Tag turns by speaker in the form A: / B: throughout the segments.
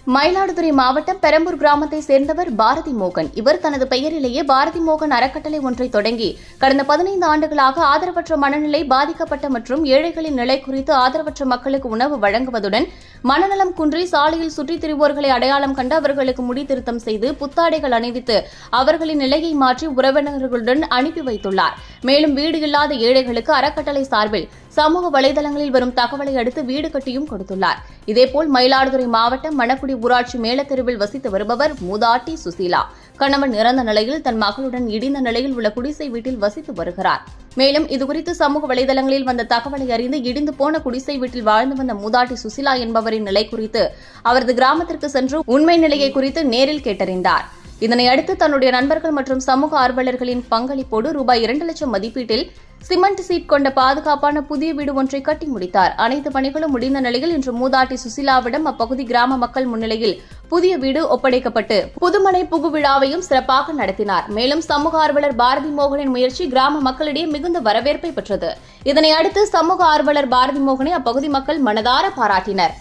A: மயிலாடுதுறை மாவட்டம் பெரம்பூர் கிராமத்தை சேர்ந்தவர் பாரதி மோகன் இவர் தனது பெயரிலேயே பாரதி மோகன் அறக்கட்டளை ஒன்றை தொடங்கி கடந்த பதினைந்து ஆண்டுகளாக ஆதரவற்ற மனநிலை பாதிக்கப்பட்ட மற்றும் ஏழைகளின் நிலை குறித்து ஆதரவற்ற மக்களுக்கு உணவு வழங்குவதுடன் மனநலம் குன்றி சாலையில் சுற்றித் திரிவோர்களை அடையாளம் கண்டு அவர்களுக்கு முடி திருத்தம் செய்து புத்தாடைகள் அணிவித்து அவர்களின் நிலையை மாற்றி உறவினர்களுடன் அனுப்பி வைத்துள்ளார் மேலும் வீடு இல்லாத ஏழைகளுக்கு அறக்கட்டளை சார்பில் சமூக வலைதளங்களில் வரும் தகவலை அடுத்து வீடு கட்டியும் கொடுத்துள்ளார் இதேபோல் மயிலாடுதுறை மாவட்டம் மணக்குடி ஊராட்சி மேலத்தெருவில் வசித்து வருபவர் மூதாட்டி சுசீலா கணவன் இறந்த நிலையில் தன் மகளுடன் இடிந்த நிலையில் உள்ள குடிசை வீட்டில் வசித்து வருகிறார் மேலும் இதுகுறித்து சமூக வலைதளங்களில் வந்த தகவலை அறிந்து இடிந்து போன குடிசை வீட்டில் வாழ்ந்து வந்த மூதாட்டி சுசிலா என்பவரின் நிலை குறித்து அவரது கிராமத்திற்கு சென்று உண்மை நிலையை குறித்து நேரில் கேட்டறிந்தார் இதனை அடுத்து தன்னுடைய நண்பர்கள் மற்றும் சமூக ஆர்வலர்களின் பங்களிப்போடு ரூபாய் இரண்டு லட்சம் மதிப்பீட்டில் சிமெண்ட் சீட் கொண்ட பாதுகாப்பான புதிய வீடு ஒன்றை கட்டி முடித்தார் அனைத்து பணிகளும் முடிந்த நிலையில் இன்று மூதாட்டி சுசிலாவிடம் அப்பகுதி கிராம மக்கள் முன்னிலையில் புதிய வீடு ஒப்படைக்கப்பட்டு புதுமனை புகு விழாவையும் சிறப்பாக நடத்தினார் மேலும் சமூக ஆர்வலர் பாரதி மோகனின் முயற்சி கிராம மக்களிடையே மிகுந்த வரவேற்பை பெற்றது இதனை அடுத்து சமூக ஆர்வலர் பாரதி மோகனை அப்பகுதி மக்கள் மனதார பாராட்டினர்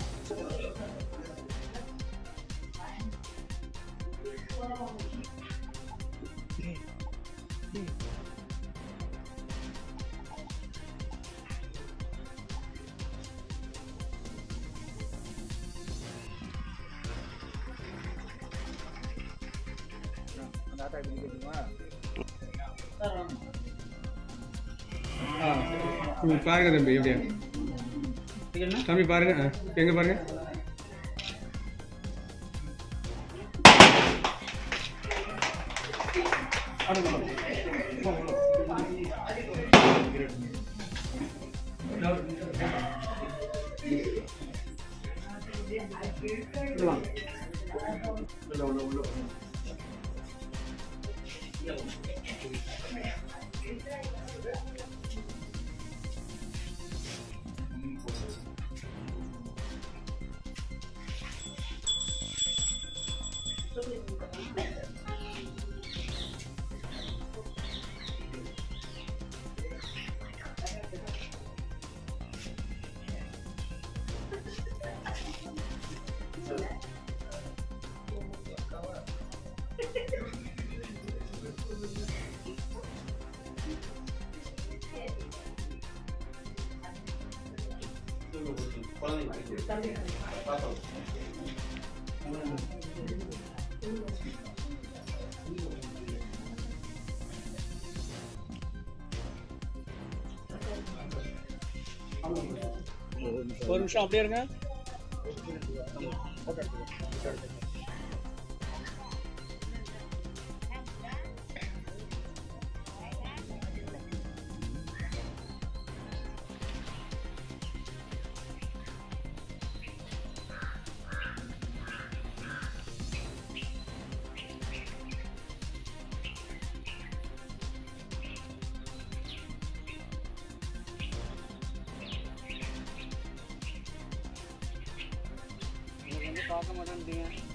B: ஆ ம், பாருங்க தம்பி எப்படியா தம்பி பாருங்க ஆ, எங்க பாருங்க
C: ஒரு நிமிஷம் அப்படியே இருங்க நீங்க வந்து பார்க்க மாட்டேன்றீங்க